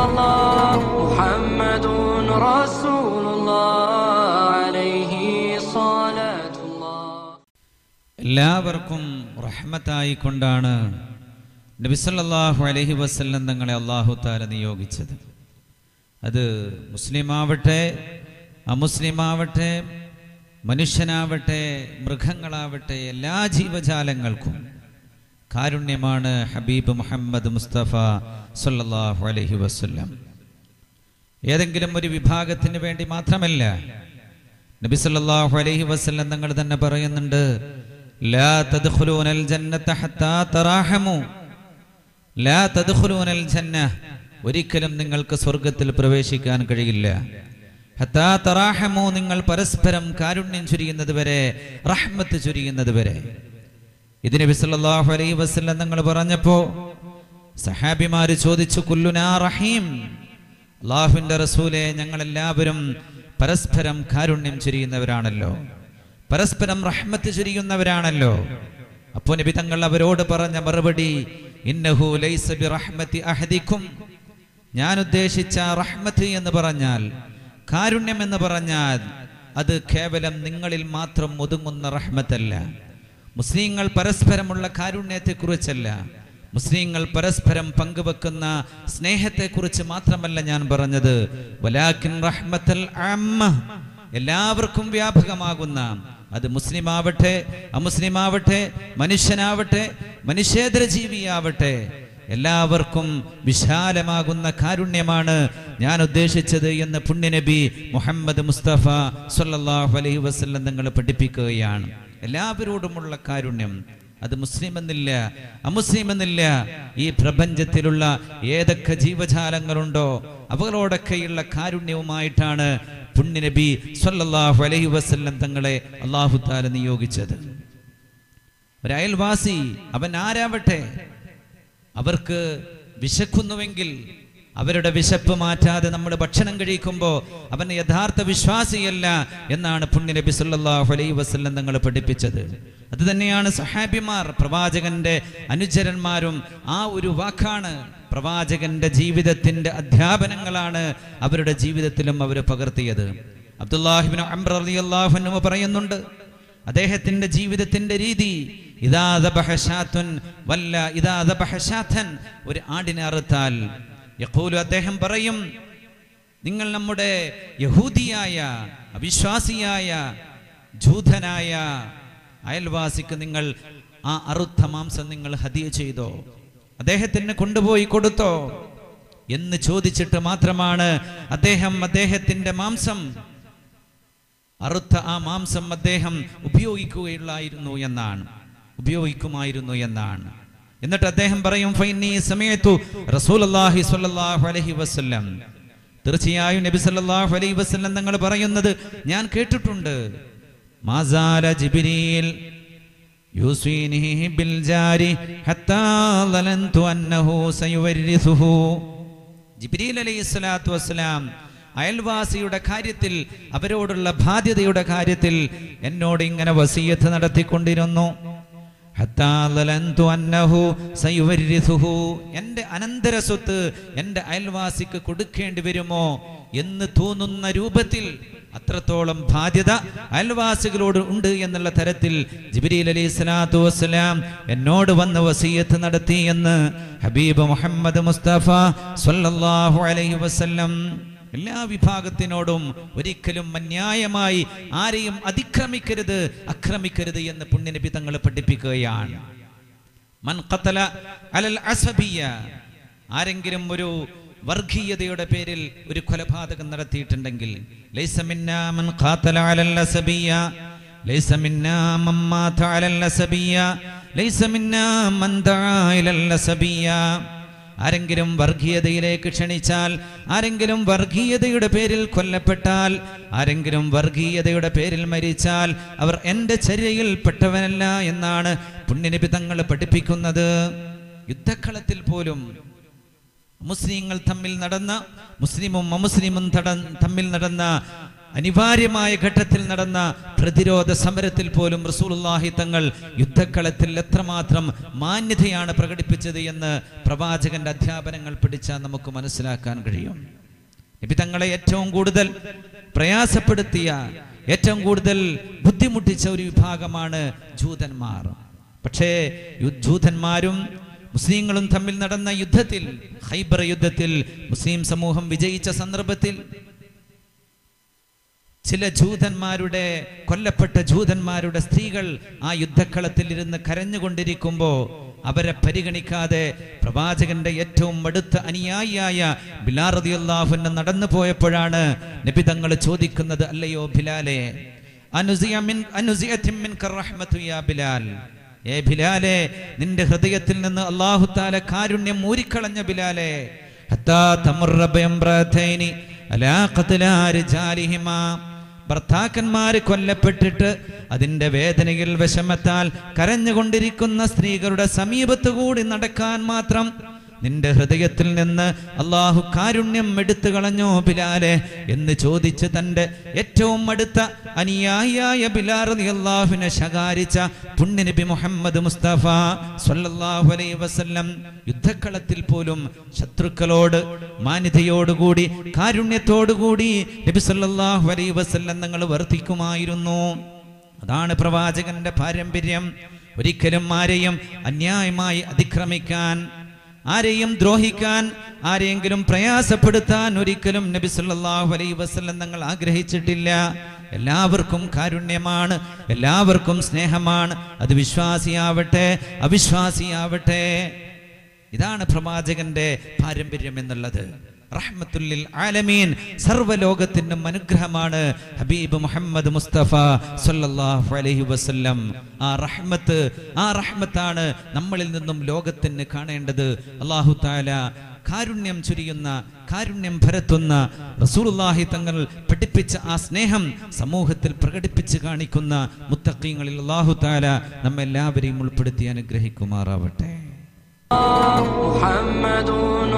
الله محمد رسول الله عليه صلاة الله എല്ലാവർക്കും റഹ്മത്തായി കൊണ്ടാണ് നബിസല്ലാഹു അലഹി വസ്ല്ലം തങ്ങളെ അള്ളാഹു താല നിയോഗിച്ചത് അത് മുസ്ലിമാവട്ടെ അമുസ്ലിമാവട്ടെ മനുഷ്യനാവട്ടെ മൃഗങ്ങളാവട്ടെ എല്ലാ ജീവജാലങ്ങൾക്കും കാരുണ്യമാണ് ഹബീബ് മുഹമ്മദ് മുസ്തഫ സല്ലല്ലാഹു അലൈഹി വസല്ലം ഏതെങ്കിലും ഒരു വിഭാഗത്തിന് വേണ്ടി മാത്രമല്ല നബി സല്ലല്ലാഹു അലൈഹി വസല്ലം തങ്ങൾ തന്നെ പറയുന്നുണ്ട് ലാ തദ്ഖുലൂനൽ ജന്നത ഹത്താ തറാഹമു ലാ തദ്ഖുലൂനൽ ജന്ന ഒരിക്കലും നിങ്ങൾക്ക് സ്വർഗത്തിൽ പ്രവേശിക്കാൻ കഴിയില്ല ഹത്താ തറാഹമു നിങ്ങൾ പരസ്പരം കാരുണ്യം ചൊരിയുന്നത് വരെ റഹ്മത്ത് ചൊരിയുന്നത് വരെ ഇത് നബി സല്ലല്ലാഹു അലൈഹി വസല്ലം തങ്ങൾ പറഞ്ഞപ്പോ സഹാബിമാര് ചോദിച്ചു കുല്ലുനാ റഹീം അള്ളാഹുവിന്റെ റസൂലെ ഞങ്ങൾ എല്ലാവരും പരസ്പരം കാരുണ്യം ചൊരിയുന്നവരാണല്ലോ പരസ്പരം റഹ്മത്ത് ചൊരിയുന്നവരാണല്ലോ അപ്പോൾ നബി തങ്ങൾ അവരോട് പറഞ്ഞ മറുപടി ഇന്നഹു ലൈസ ബി റഹ്മത്തി അഹദിക്കും ഞാൻ ഉദ്ദേശിച്ച റഹ്മത്ത് എന്ന് പറഞ്ഞാൽ കാരുണ്യം എന്ന് പറഞ്ഞാൽ അത് കേവലം നിങ്ങളിൽ മാത്രം ഒതുങ്ങുന്ന റഹ്മത്തല്ല മുസ്ലിങ്ങൾ പരസ്പരമുള്ള കാരുണ്യത്തെക്കുറിച്ചല്ല മുസ്ലിങ്ങൾ പരസ്പരം പങ്കുവെക്കുന്ന സ്നേഹത്തെക്കുറിച്ച് മാത്രമല്ല ഞാൻ പറഞ്ഞത് വലാക്കിൻ റഹ്മത്തൽ ആമ്മ എല്ലാവർക്കും വ്യാപകമാകുന്ന അത് മുസ്ലിം ആവട്ടെ അമുസ്ലിം ആവട്ടെ മനുഷ്യനാവട്ടെ മനുഷ്യേതര ജീവിയാവട്ടെ എല്ലാവർക്കും വിശാലമാകുന്ന കാരുണ്യമാണ് ഞാൻ ഉദ്ദേശിച്ചത് എന്ന് പുണ്യനബി മുഹമ്മദ് മുസ്തഫ സല്ലല്ലാഹു അലൈഹി വസല്ലം നിങ്ങൾ പഠിപ്പിക്കുകയാണ് എല്ലാവരോടുമുള്ള കാരുണ്യം അത് മുസ്ലിം എന്നില്ല അമുസ്ലിം എന്നില്ല ഈ പ്രപഞ്ചത്തിലുള്ള ഏതൊക്കെ ജീവജാലങ്ങളുണ്ടോ അവകളോടൊക്കെയുള്ള കാരുണ്യവുമായിട്ടാണ് പുണ്യനബി സല്ലല്ലാഹു അലൈഹി വസല്ലം തങ്ങളെ അള്ളാഹു താല നിയോഗിച്ചത് ഒരു അയൽവാസി അവൻ ആരാവട്ടെ അവർക്ക് വിശക്കുന്നുവെങ്കിൽ അവരുടെ വിശപ്പ് മാറ്റാതെ നമ്മൾ ഭക്ഷണം കഴിക്കുമ്പോൾ അവൻ യഥാർത്ഥ വിശ്വാസിയല്ല എന്നാണ് പുണ്യനബി സല്ലല്ലാഹു അലൈഹി വസല്ലം തങ്ങൾ പഠിപ്പിച്ചത് അത് തന്നെയാണ് സഹാബിമാർ പ്രവാചകന്റെ അനുചരന്മാരും ആ ഒരു വാക്കാണ് പ്രവാചകന്റെ ജീവിതത്തിന്റെ അധ്യാപനങ്ങളാണ് അവരുടെ ജീവിതത്തിലും അവർ പകർത്തിയത് അബ്ദുല്ലാഹിബിൻ അംർ റളിയല്ലാഹു അൻഹു പറയുന്നുണ്ട് അദ്ദേഹത്തിന്റെ ജീവിതത്തിന്റെ രീതി ഇദാ ദബഹ ശാത്തുൻ വല്ല ഇദാ ദബഹ ശാത്തൻ ഒരു ആടിനെ അറുത്താൽ യഖൂലു അദ്ദേഹം പറയും നിങ്ങൾ നമ്മുടെ യഹൂദിയായ അവിശ്വാസിയായ ജൂതനായ അയൽവാസിക്ക് നിങ്ങൾ ആ അറുത്ത മാംസം നിങ്ങൾ ഹദിയ ചെയ്തോ അദ്ദേഹത്തിന് കൊണ്ടുപോയി കൊടുത്തോ എന്ന് ചോദിച്ചിട്ട് മാത്രമാണ് അദ്ദേഹം അദ്ദേഹത്തിന്റെ മാംസം അറുത്ത ആ മാംസം അദ്ദേഹം ഉപയോഗിക്കുകയുള്ളായിരുന്നു എന്നാണ് ഉപയോഗിക്കുമായിരുന്നു എന്നാണ് എന്നിട്ട് അദ്ദേഹം പറയും ഫൈനി സമയത്തു റസൂലുള്ളാഹി സ്വല്ലല്ലാഹു അലൈഹി വസല്ലം തീർച്ചയായും നബി സല്ലല്ലാഹു അലൈഹി വസല്ലം തങ്ങൾ പറയുന്നത് ഞാൻ കേട്ടിട്ടുണ്ട് മാസാല ജിബ്രീൽ യൂസീനിഹി ബിൽ ജാരി ഹത്താ ളലന്തു അന്നഹു സയുവരിസുഹു ജിബ്രീൽ അലൈഹി സ്വലാത്തു വസ്സലാം അയൽവാസിയുടെ കാര്യത്തിൽ അവരോടുള്ള ബാധ്യതയുടെ കാര്യത്തിൽ എന്നോട് ഇങ്ങനെ വസീയത്ത് നടത്തിക്കൊണ്ടിരുന്നു ഹത്താ ളലന്തു അന്നഹു സയുവരിസുഹു എൻ്റെ അനന്തര സ്വത്ത് എൻ്റെ അയൽവാസിക്ക് കൊടുക്കേണ്ടി വരുമോ എന്ന് തോന്നുന്ന രൂപത്തിൽ അത്രത്തോളം ബാധ്യത അയൽവാസികളോട് ഉണ്ട് എന്നുള്ള തരത്തിൽ ജിബ്രീൽ അലൈഹി സ്വലാത്തു വസ്സലാം എന്നോട് വന്ന് വസീയത്ത് നടത്തി എന്ന് ഹബീബ് മുഹമ്മദ് മുസ്തഫ സല്ലല്ലാഹു അലൈഹി വസല്ലം എല്ലാ വിഭാഗത്തിനോടും ഒരിക്കലും അന്യായമായി ആരെയും അതിക്രമിക്കരുത് അക്രമിക്കരുത് എന്ന് പുണ്യനബി തങ്ങൾ പഠിപ്പിക്കുകയാണ് മൻ ഖതല അലൽ അസബിയ ആരെങ്കിലും ഒരു വർഗീയതയുടെ പേരിൽ ഒരു കൊലപാതകം നടത്തിയിട്ടുണ്ടെങ്കിൽ ലൈസ മിന്നാ മൻ ഖാതല അലൽ അസബിയ ലൈസ മിന്നാ മൻ മാത അലൽ അസബിയ ലൈസ മിന്നാ മൻ ദആ ഇലൽ അസബിയ ആരെങ്കിലും വർഗീയതയിലേക്ക് ക്ഷണിച്ചാൽ ആരെങ്കിലും വർഗീയതയുടെ പേരിൽ കൊല്ലപ്പെട്ടാൽ ആരെങ്കിലും വർഗീയതയുടെ പേരിൽ മരിച്ചാൽ അവർ എൻ്റെ ചര്യയിൽ പെട്ടവനല്ല എന്നാണ് പുണ്യനബി തങ്ങൾ പഠിപ്പിക്കുന്നത് യുദ്ധക്കളത്തിൽ പോലും മുസ്ലിങ്ങൾ തമ്മിൽ നടന്ന മുസ്ലിമും അമുസ്ലിമും തട തമ്മിൽ നടന്ന അനിവാര്യമായ ഘട്ടത്തിൽ നടന്ന പ്രതിരോധ സമരത്തിൽ പോലും റസൂലുള്ളാഹി തങ്ങൾ യുദ്ധക്കളത്തിൽ എത്രമാത്രം മാന്യതയാണ് പ്രകടിപ്പിച്ചത് എന്ന് പ്രവാചകന്റെ അധ്യാപനങ്ങൾ പിടിച്ചാൽ നമുക്ക് മനസ്സിലാക്കാൻ കഴിയും നബി തങ്ങളെ ഏറ്റവും കൂടുതൽ പ്രയാസപ്പെടുത്തിയ ഏറ്റവും കൂടുതൽ ബുദ്ധിമുട്ടിച്ച ഒരു വിഭാഗമാണ് ജൂതന്മാർ പക്ഷേ യു- ജൂതന്മാരും മുസ്ലിങ്ങളും തമ്മിൽ നടന്ന യുദ്ധത്തിൽ ഹൈബർ യുദ്ധത്തിൽ മുസ്ലിം സമൂഹം വിജയിച്ച സന്ദർഭത്തിൽ ചില ജൂതന്മാരുടെ കൊല്ലപ്പെട്ട ജൂതന്മാരുടെ സ്ത്രീകൾ ആ യുദ്ധക്കളത്തിൽ ഇരുന്ന് കരഞ്ഞുകൊണ്ടിരിക്കുമ്പോൾ അവരെ പരിഗണിക്കാതെ പ്രവാചകന്റെ ഏറ്റവും അടുത്ത അനുയായിയായ ബിലാൽ റളിയല്ലാഹുവിന് നടന്നു പോയപ്പോഴാണ് നബി തങ്ങൾ ചോദിക്കുന്നത് അല്ലയോ ബിലാലെ അനുസിയ മിൻ അനുസിയത്തിൻ മിൻക റഹ്മത്തു യാ ബിലാൽ ഏ ബിലാലെ നിന്റെ ഹൃദയത്തിൽ നിന്ന് അല്ലാഹു തആല കാരുണ്യം മൂരിക്കളഞ്ഞ ബിലാലെ ഹത്താ തമുറ ബിംറതൈനി അലാ ഖത്ലാ റിജാലിഹിമാ ഭർത്താക്കന്മാര് കൊല്ലപ്പെട്ടിട്ട് അതിന്റെ വേദനയിൽ വിഷമത്താൽ കരഞ്ഞുകൊണ്ടിരിക്കുന്ന സ്ത്രീകളുടെ സമീപത്ത് കൂടി നടക്കാൻ മാത്രം നിന്റെ ഹൃദയത്തിൽ നിന്ന് അള്ളാഹു കാരുണ്യം എടുത്തു കളഞ്ഞോ ബിലാലെ എന്ന് ചോദിച്ച് തന്റെ ഏറ്റവും അടുത്ത അനുയായിയായ ബിലാറതി അള്ളാഹുവിനെ ശകാരിച്ച പുണ്യനബി മുഹമ്മദ് മുസ്തഫ സല്ലല്ലാഹു അലൈഹി വസല്ലം യുദ്ധക്കളത്തിൽ പോലും ശത്രുക്കളോട് മാന്യതയോടുകൂടി കാരുണ്യത്തോടുകൂടി നബി സല്ലല്ലാഹു അലൈഹി വസല്ലം തങ്ങൾ വർദ്ധിക്കുമായിരുന്നു അതാണ് പ്രവാചകന്റെ പാരമ്പര്യം ഒരിക്കലും ആരെയും അന്യായമായി അതിക്രമിക്കാൻ ആരെയും ദ്രോഹിക്കാൻ ആരെയെങ്കിലും പ്രയാസപ്പെടുത്താൻ ഒരിക്കലും നബി സല്ലല്ലാഹു അലൈഹി വസല്ലം തങ്ങൾ ആഗ്രഹിച്ചിട്ടില്ല എല്ലാവർക്കും കാരുണ്യമാണ് എല്ലാവർക്കും സ്നേഹമാണ് അത് വിശ്വാസിയാവട്ടെ അവിശ്വാസിയാവട്ടെ ഇതാണ് പ്രവാചകന്റെ പാരമ്പര്യം എന്നുള്ളത് റഹ്മത്തുല്ലിൽ ആലമീൻ സർവ്വലോകത്തിനും അനുഗ്രഹമാണ് ഹബീബ് മുഹമ്മദ് മുസ്തഫ സല്ലല്ലാഹു അലൈഹി വസല്ലം ആ റഹ്മത്ത് ആ റഹ്മത്താണ് നമ്മളിൽ നിന്നും ലോകത്തിന് കാണേണ്ടത് അല്ലാഹു തആല കാരുണ്യം ചുരിയുന്ന കാരുണ്യം ഭരത്തുന്ന റസൂലുള്ളാഹി തങ്ങൾ പഠിപ്പിച്ച ആ സ്നേഹം സമൂഹത്തിൽ പ്രകടിപ്പിച്ച് കാണിക്കുന്ന മുത്തഖീങ്ങളിൽ അല്ലാഹു തആല നമ്മെല്ലാവരെയും ഉൾപ്പെടുത്തി അനുഗ്രഹിക്കുമാറാവട്ടെ محمد